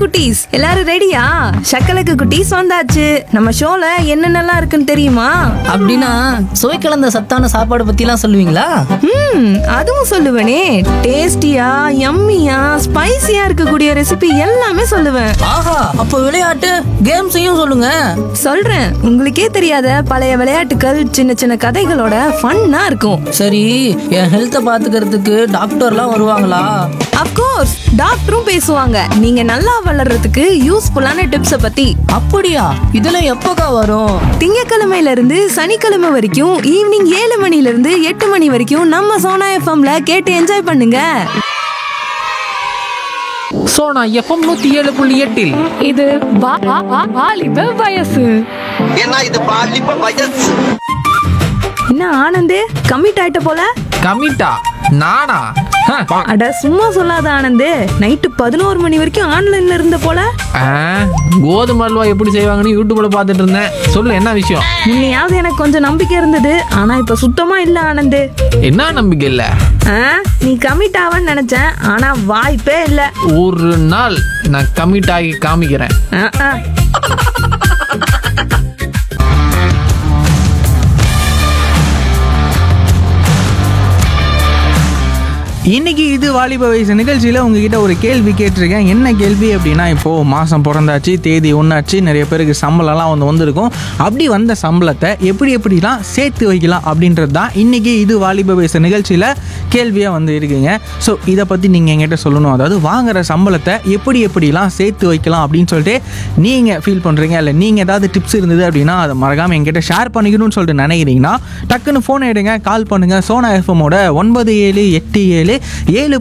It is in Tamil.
குட்டீஸ் எல்லாரும் ரெடியா சக்கலக்கு குட்டீஸ் வந்தாச்சு நம்ம ஷோல என்னென்னலாம் இருக்குன்னு தெரியுமா அப்படின்னா சுவை கலந்த சத்தான சாப்பாடு பத்திலாம் சொல்லுவீங்களா ம் அதுவும் சொல்லுவேனே டேஸ்டியா யம்மியா ஸ்பைசியா இருக்கக்கூடிய ரெசிபி எல்லாமே சொல்லுவேன் ஆஹா அப்போ விளையாட்டு கேம்ஸையும் சொல்லுங்க சொல்றேன் உங்களுக்கே தெரியாத பழைய விளையாட்டுகள் சின்ன சின்ன கதைகளோட ஃபன்னா இருக்கும் சரி என் ஹெல்த்தை பாத்துக்கிறதுக்கு டாக்டர்லாம் வருவாங்களா அப்கோர்ஸ் டாக்டரும் பேசுவாங்க நீங்க நல்லா வளர்றதுக்கு யூஸ்ஃபுல்லான டிப்ஸை பத்தி அப்படியா இதெல்லாம் எப்போக்கா வரும் திங்கக்கிழமையில இருந்து சனிக்கிழமை வரைக்கும் ஈவினிங் ஏழு மணில இருந்து எட்டு மணி வரைக்கும் நம்ம சோனா எஃப்எம்ல கேட்டு என்ஜாய் பண்ணுங்க சோனா எஃப்எம் நூத்தி ஏழு புள்ளி எட்டில் இது வா- வா- வா- வாலிப வயசு ஏன்னா இது பாலிப்ப வயசு என்ன ஆனந்து கம்மிட் ஆயிட்ட போல கமிட்டா நானா ஹ, அட சும்மா சொல்லாத ஆனந்து நைட்டு பதினோரு மணி வரைக்கும் ஆன்லைன்ல இருந்த போல ஆ, கோதுமை அல்வா எப்படி செய்வாங்கன்னு யூடியூப்ல பார்த்துட்டு இருந்தேன் சொல்லு என்ன விஷயம் முன்னையாவது எனக்கு கொஞ்சம் நம்பிக்கை இருந்தது ஆனா இப்ப சுத்தமா இல்ல ஆனந்து என்ன நம்பிக்கை இல்ல ஆ, நீ கமிட் ஆவன்னு நினைச்சேன் ஆனா வாய்ப்பே இல்ல ஒரு நாள் நான் கமிட் ஆகி காமிக்கிறேன் ஆ, ஆ. இன்னைக்கு இது வாலிப வயசு நிகழ்ச்சியில் உங்ககிட்ட ஒரு கேள்வி கேட்டிருக்கேன் என்ன கேள்வி அப்படின்னா இப்போது மாதம் பிறந்தாச்சு தேதி ஒன்றாச்சு நிறைய பேருக்கு சம்பளம்லாம் வந்து வந்திருக்கும் அப்படி வந்த சம்பளத்தை எப்படி எப்படிலாம் சேர்த்து வைக்கலாம் அப்படின்றது தான் இன்றைக்கி இது வாலிப வயசு நிகழ்ச்சியில் கேள்வியாக வந்து இருக்குங்க ஸோ இதை பற்றி நீங்கள் என்கிட்ட சொல்லணும் அதாவது வாங்குற சம்பளத்தை எப்படி எப்படிலாம் சேர்த்து வைக்கலாம் அப்படின்னு சொல்லிட்டு நீங்கள் ஃபீல் பண்ணுறீங்க இல்லை நீங்கள் ஏதாவது டிப்ஸ் இருந்தது அப்படின்னா அதை மறக்காமல் என்கிட்ட ஷேர் பண்ணிக்கணும்னு சொல்லிட்டு நினைக்கிறீங்கன்னா டக்குன்னு ஃபோன் எடுங்க கால் பண்ணுங்கள் சோனா எஃப்எம்மோட ஒன்பது ஏழு எட்டு ஏழு ஏழு